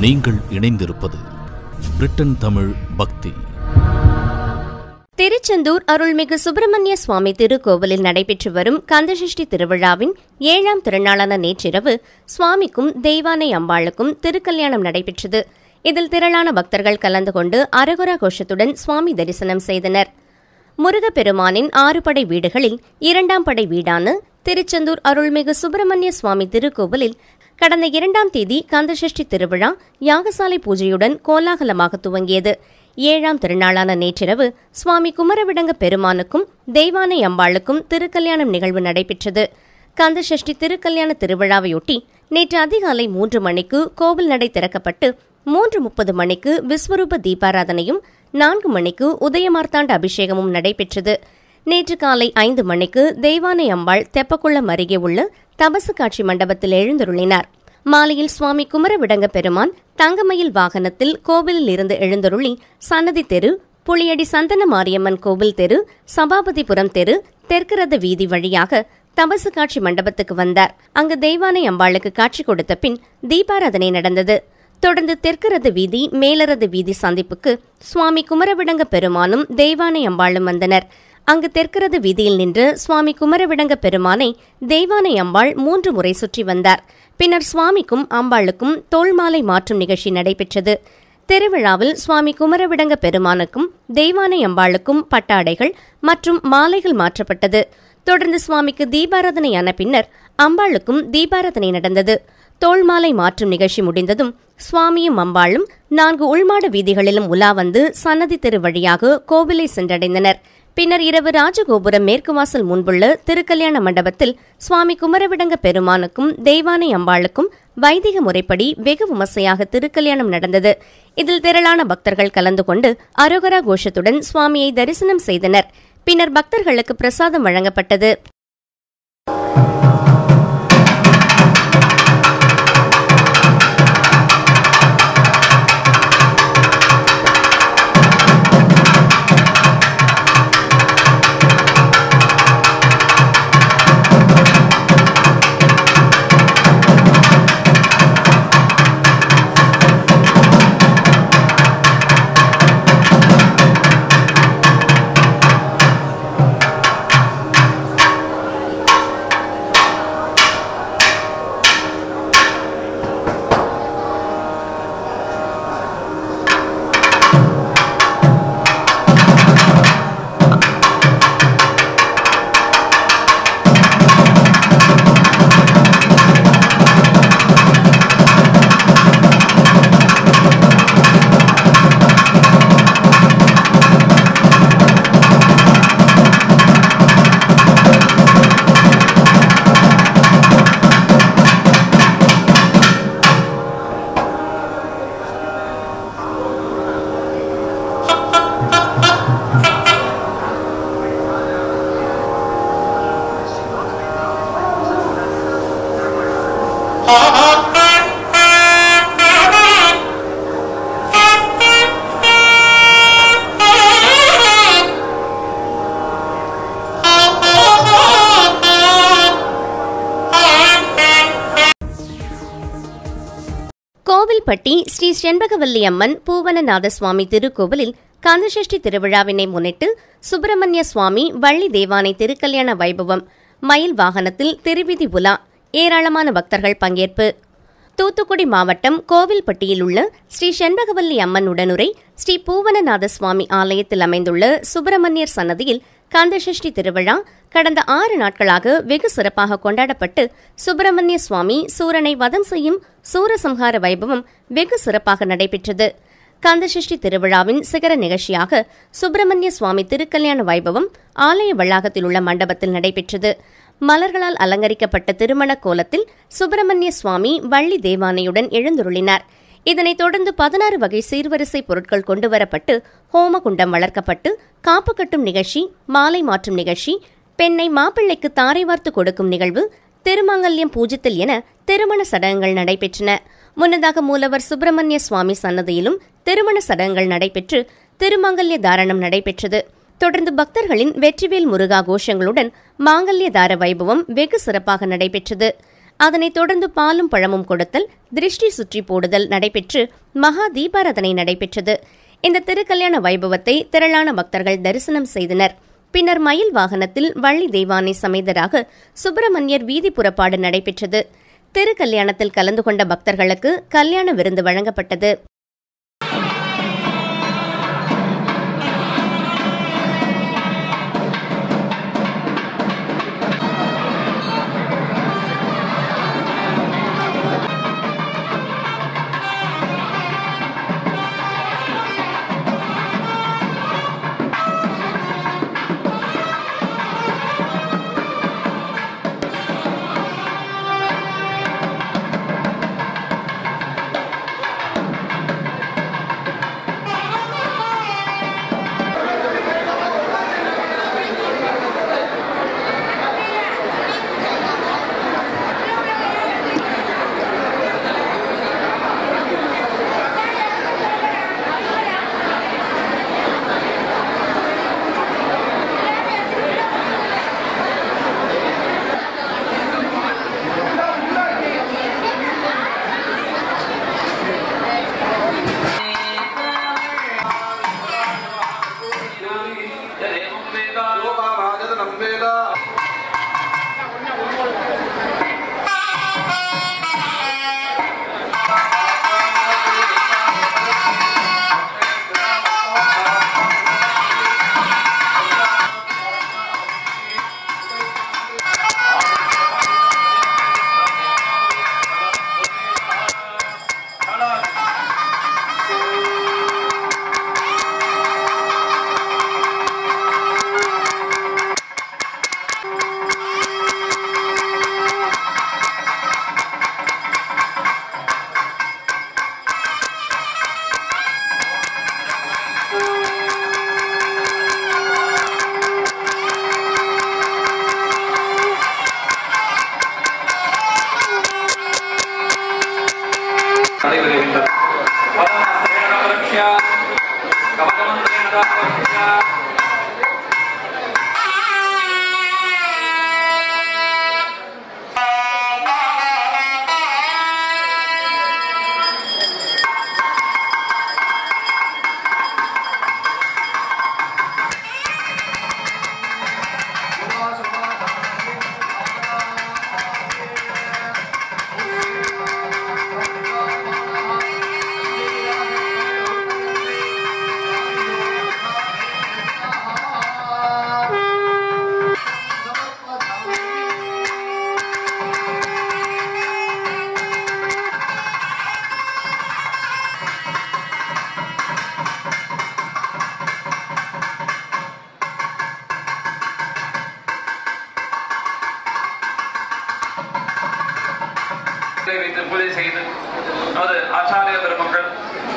நீங்கள் இணைந்திருப்பது பிரிட்டன் தமிழ் பக்தி திருச்செந்தூர் அருள்மிகு சுப்பிரமணிய சுவாமி திருக்கோவிலில் நடைபெற்று வரும் கந்தசஷ்டி திருவிழாவின் ஏழாம் திருநாளான நேற்றிரவு சுவாமிக்கும் தெய்வானை அம்பாளுக்கும் திருக்கல்யாணம் நடைபெற்றது இதில் திரளான பக்தர்கள் கலந்து கொண்டு அரகுரா கோஷத்துடன் சுவாமி தரிசனம் செய்தனர் முருகப்பெருமானின் ஆறு படை வீடுகளில் இரண்டாம் படை வீடான திருச்செந்தூர் அருள்மிகு சுப்பிரமணிய சுவாமி திருக்கோவிலில் கடந்த இரண்டாம் தேதி கந்தசஷ்டி திருவிழா யாகசாலை பூஜையுடன் கோலாகலமாக துவங்கியது ஏழாம் திருநாளான நேற்றிரவு சுவாமி குமரவிடங்க பெருமானுக்கும் தெய்வானை அம்பாளுக்கும் திருக்கல்யாணம் நிகழ்வு நடைபெற்றது கந்தசஷ்டி திருக்கல்யாண திருவிழாவையொட்டி நேற்று அதிகாலை மூன்று மணிக்கு கோவில் நடை திறக்கப்பட்டு மூன்று முப்பது மணிக்கு விஸ்வரூப தீபாராதனையும் நான்கு மணிக்கு உதயமார்த்தாண்ட அபிஷேகமும் நடைபெற்றது நேற்று காலை ஐந்து மணிக்கு தெய்வானை அம்பாள் தெப்பக்குளம் அருகே உள்ள தபசு காட்சி மண்டபத்தில் எழுந்தருளினார் மாலையில் சுவாமி குமரவிடங்க பெருமான் தங்கமயில் வாகனத்தில் கோவிலில் இருந்து எழுந்தருளி சன்னதி தெரு புளியடி சந்தன மாரியம்மன் கோவில் தெரு சபாபதிபுரம் தெரு தெற்குரத வீதி வழியாக தபசு காட்சி மண்டபத்துக்கு வந்தார் அங்கு தெய்வானை அம்பாளுக்கு காட்சி கொடுத்த பின் தீபாராதனை நடந்தது தொடர்ந்து தெற்குரத வீதி மேலரத வீதி சந்திப்புக்கு சுவாமி குமரவிடங்க பெருமானும் தெய்வானை அம்பாளும் வந்தனர் அங்கு தெற்குரத வீதியில் நின்று சுவாமி குமரவிடங்க பெருமானை தெய்வானை அம்பாள் மூன்று முறை சுற்றி வந்தார் பின்னர் சுவாமிக்கும் அம்பாளுக்கும் தோள்மாலை மாற்றும் நிகழ்ச்சி நடைபெற்றது திருவிழாவில் சுவாமி குமரவிடங்க பெருமானுக்கும் தெய்வானை அம்பாளுக்கும் பட்டாடைகள் மற்றும் மாலைகள் மாற்றப்பட்டது தொடர்ந்து சுவாமிக்கு தீபாராதனையான பின்னர் அம்பாளுக்கும் தீபாராதனை நடந்தது தோள்மாலை மாற்றும் நிகழ்ச்சி முடிந்ததும் சுவாமியும் அம்பாளும் நான்கு உள்மாட வீதிகளிலும் உலா வந்து சன்னதி தெரு வழியாக கோவிலை சென்றடைந்தனர் பின்னர் இரவு ராஜகோபுரம் மேற்கு வாசல் முன்புள்ள திருக்கல்யாண மண்டபத்தில் சுவாமி குமரவிடங்க பெருமானுக்கும் தெய்வானை அம்பாளுக்கும் வைதிக முறைப்படி வெகு விமர்சையாக திருக்கல்யாணம் நடந்தது இதில் திரளான பக்தர்கள் கலந்து கொண்டு அரோகரா கோஷத்துடன் சுவாமியை தரிசனம் செய்தனர் பின்னர் பக்தர்களுக்கு பிரசாதம் வழங்கப்பட்டது கோவில்பட்டி ஸ்ரீ செண்பகவல்லி அம்மன் பூவனநாத சுவாமி திருக்கோவிலில் கந்தசஷ்டி திருவிழாவினை முன்னிட்டு சுப்பிரமணிய சுவாமி வள்ளி தேவானை திருக்கல்யாண வைபவம் மயில் வாகனத்தில் திருவிதி உலா ஏராளமான பக்தர்கள் பங்கேற்பு தூத்துக்குடி மாவட்டம் கோவில்பட்டியில் உள்ள ஸ்ரீ செண்பகவல்லி அம்மன் உடனுரை ஸ்ரீ பூவனநாத சுவாமி ஆலயத்தில் அமைந்துள்ள சுப்பிரமணியர் சன்னதியில் கந்தசஷ்டி திருவிழா கடந்த ஆறு நாட்களாக வெகு சிறப்பாக கொண்டாடப்பட்டு சுப்பிரமணிய சுவாமி சூரனை வதம் செய்யும் சூரசம்ஹார வைபவம் வெகு சிறப்பாக நடைபெற்றது கந்தசஷ்டி திருவிழாவின் சிகர நிகழ்ச்சியாக சுப்பிரமணிய சுவாமி திருக்கல்யாண வைபவம் ஆலய வளாகத்தில் உள்ள மண்டபத்தில் நடைபெற்றது மலர்களால் அலங்கரிக்கப்பட்ட திருமண கோலத்தில் சுப்பிரமணிய சுவாமி வள்ளி தேவானையுடன் எழுந்துருளினார் இதனைத் தொடர்ந்து பதினாறு வகை சீர்வரிசை பொருட்கள் கொண்டுவரப்பட்டு ஹோமகுண்டம் வளர்க்கப்பட்டு காப்பு கட்டும் நிகழ்ச்சி மாலை மாற்றும் நிகழ்ச்சி பெண்ணை மாப்பிள்ளைக்கு தாரை வார்த்து கொடுக்கும் நிகழ்வு திருமங்கல்யம் பூஜித்தல் என திருமண சடங்குகள் நடைபெற்றன முன்னதாக மூலவர் சுப்பிரமணிய சுவாமி சன்னதியிலும் திருமண சடங்குகள் நடைபெற்று திருமங்கல்ய தாரணம் நடைபெற்றது தொடர்ந்து பக்தர்களின் வெற்றிவேல் முருகா கோஷங்களுடன் மாங்கல்ய தார வைபவம் வெகு சிறப்பாக நடைபெற்றது அதனைத் தொடர்ந்து பாலும் பழமும் கொடுத்தல் திருஷ்டி சுற்றி போடுதல் நடைபெற்று மகா தீபாராதனை நடைபெற்றது இந்த திருக்கல்யாண வைபவத்தை திரளான பக்தர்கள் தரிசனம் செய்தனர் பின்னர் மயில் வாகனத்தில் வள்ளி தெய்வானை சமேதராக சுப்பிரமணியர் வீதி புறப்பாடு நடைபெற்றது திருக்கல்யாணத்தில் கலந்து கொண்ட பக்தர்களுக்கு கல்யாண விருந்து வழங்கப்பட்டது நடைபெறுகின்றது பரமஸ்தேன பரக்ஷ்ய, கமலமந்திரேன பரக்ஷ்ய, இதை வைத்து பூஜை செய்து நமது ஆச்சாரிய பெருமக்கள்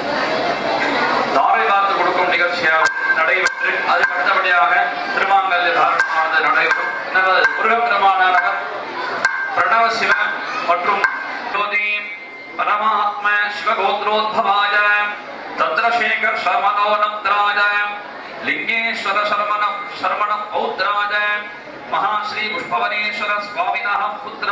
தாரை வார்த்து கொடுக்கும் நிகழ்ச்சியாக நடைபெற்று அதுக்கு அடுத்தபடியாக திருமாங்கல்ய தாரணமானது நடைபெறும் நமது முருகப்பெருமானவர் பிரணவ சிவ மற்றும் ஜோதி பரமாத்ம சிவகோத்ரோத்பவாய தத்ரசேகர் சர்மனோனந்திராய லிங்கேஸ்வர சர்மண சர்மண பௌத்ராய மகாஸ்ரீ புஷ்பவனேஸ்வர சுவாமினः புத்திர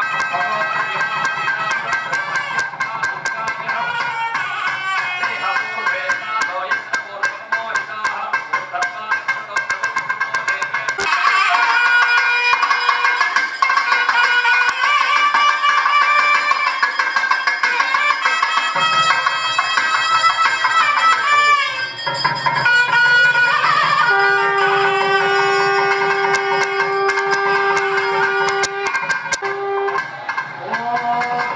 ஓம்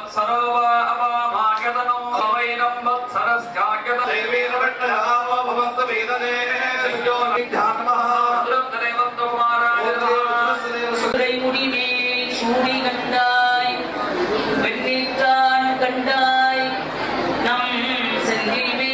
वत्सरो वा अवामायतनो वैनं वत्सरश्चायत சுரை முடிமேல் சூடி கண்டாய் வெண்ணிற்கான் கண்டாய் நம் செந்தில்மே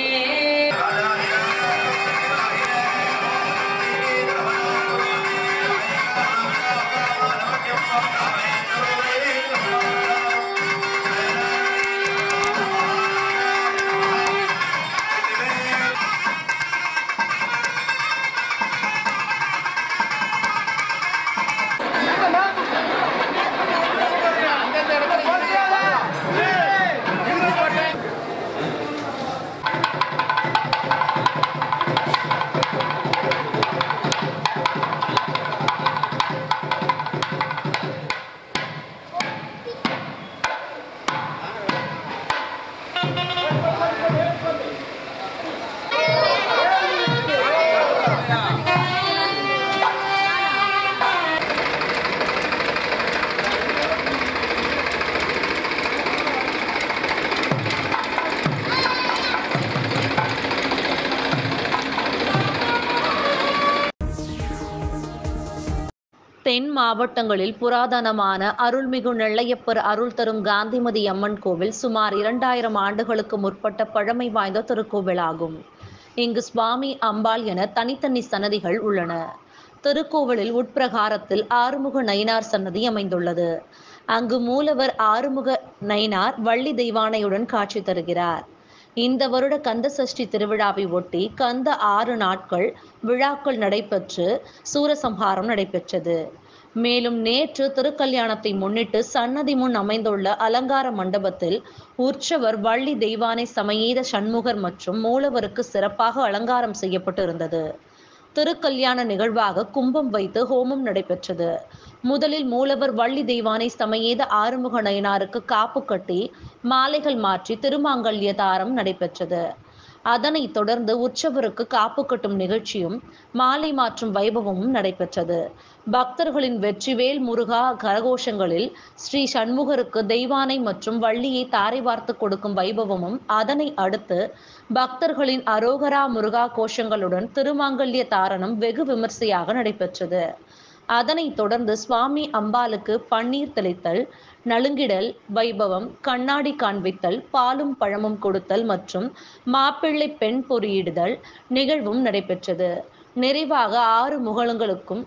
தென் மாவட்டங்களில் புராதனமான அருள்மிகு நெல்லையப்பர் அருள் தரும் காந்திமதி அம்மன் கோவில் சுமார் இரண்டாயிரம் ஆண்டுகளுக்கு முற்பட்ட பழமை வாய்ந்த திருக்கோவிலாகும் இங்கு சுவாமி அம்பாள் என தனித்தனி சன்னதிகள் உள்ளன திருக்கோவிலில் உட்பிரகாரத்தில் ஆறுமுக நயினார் சன்னதி அமைந்துள்ளது அங்கு மூலவர் ஆறுமுக நயினார் வள்ளி தெய்வானையுடன் காட்சி தருகிறார் இந்த வருட கந்த சஷ்டி திருவிழாவை ஒட்டி கந்த ஆறு நாட்கள் விழாக்கள் நடைபெற்று சூரசம்ஹாரம் நடைபெற்றது மேலும் நேற்று திருக்கல்யாணத்தை முன்னிட்டு சன்னதி முன் அமைந்துள்ள அலங்கார மண்டபத்தில் உற்சவர் வள்ளி தெய்வானை சமேத சண்முகர் மற்றும் மூலவருக்கு சிறப்பாக அலங்காரம் செய்யப்பட்டு இருந்தது திருக்கல்யாண நிகழ்வாக கும்பம் வைத்து ஹோமம் நடைபெற்றது முதலில் மூலவர் வள்ளி தெய்வானை சமேத ஆறுமுக நயனாருக்கு காப்பு கட்டி மாலைகள் மாற்றி திருமாங்கல்ய தாரம் நடைபெற்றது அதனைத் தொடர்ந்து உற்சவருக்கு காப்பு கட்டும் நிகழ்ச்சியும் மாலை மாற்றும் வைபவமும் நடைபெற்றது பக்தர்களின் வெற்றிவேல் முருகா கரகோஷங்களில் ஸ்ரீ சண்முகருக்கு தெய்வானை மற்றும் வள்ளியை தாரை வார்த்து கொடுக்கும் வைபவமும் அதனை அடுத்து பக்தர்களின் அரோகரா முருகா கோஷங்களுடன் திருமாங்கல்ய தாரணம் வெகு விமர்சையாக நடைபெற்றது அதனைத் தொடர்ந்து சுவாமி அம்பாளுக்கு பன்னீர் தெளித்தல் நலுங்கிடல் வைபவம் கண்ணாடி காண்பித்தல் பாலும் பழமும் கொடுத்தல் மற்றும் மாப்பிள்ளை பெண் பொறியிடுதல் நிகழ்வும் நடைபெற்றது நிறைவாக ஆறு முகங்களுக்கும்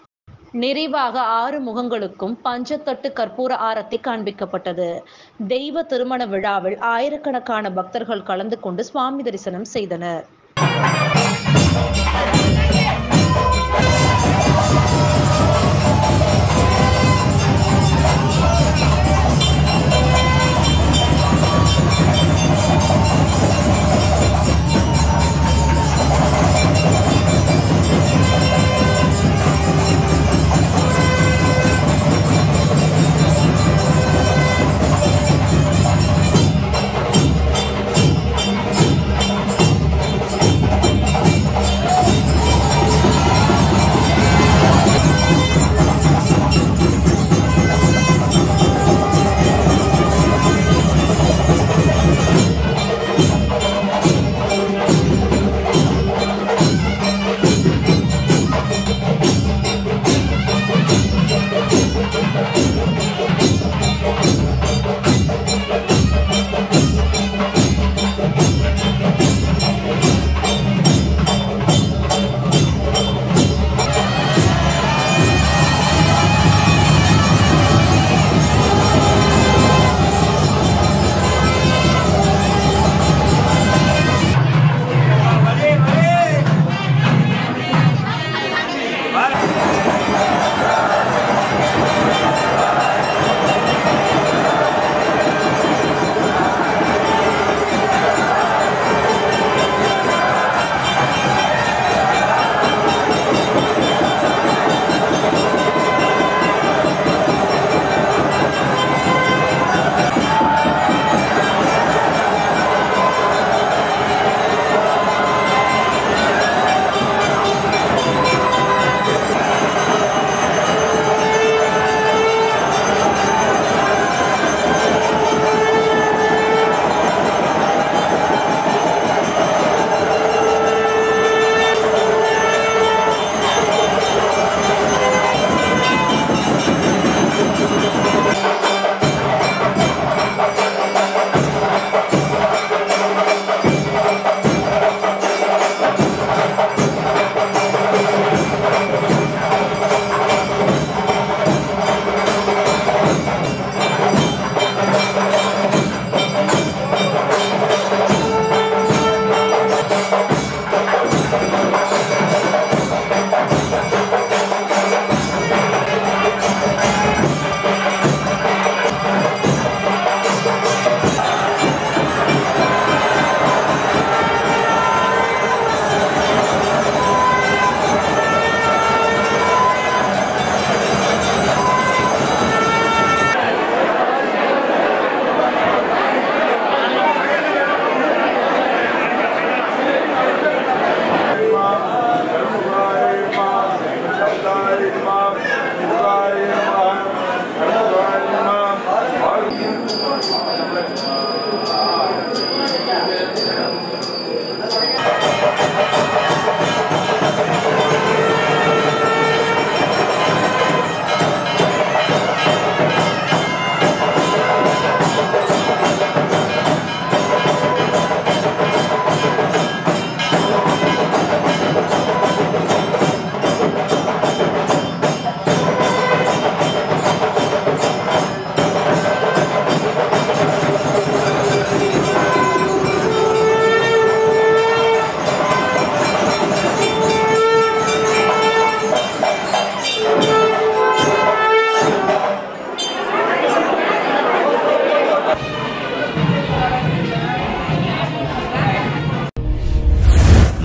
நிறைவாக ஆறு முகங்களுக்கும் பஞ்சத்தட்டு கற்பூர ஆரத்தி காண்பிக்கப்பட்டது தெய்வ திருமண விழாவில் ஆயிரக்கணக்கான பக்தர்கள் கலந்து கொண்டு சுவாமி தரிசனம் செய்தனர்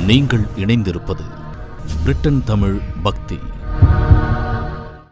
நீங்கள் இணைந்திருப்பது பிரிட்டன் தமிழ் பக்தி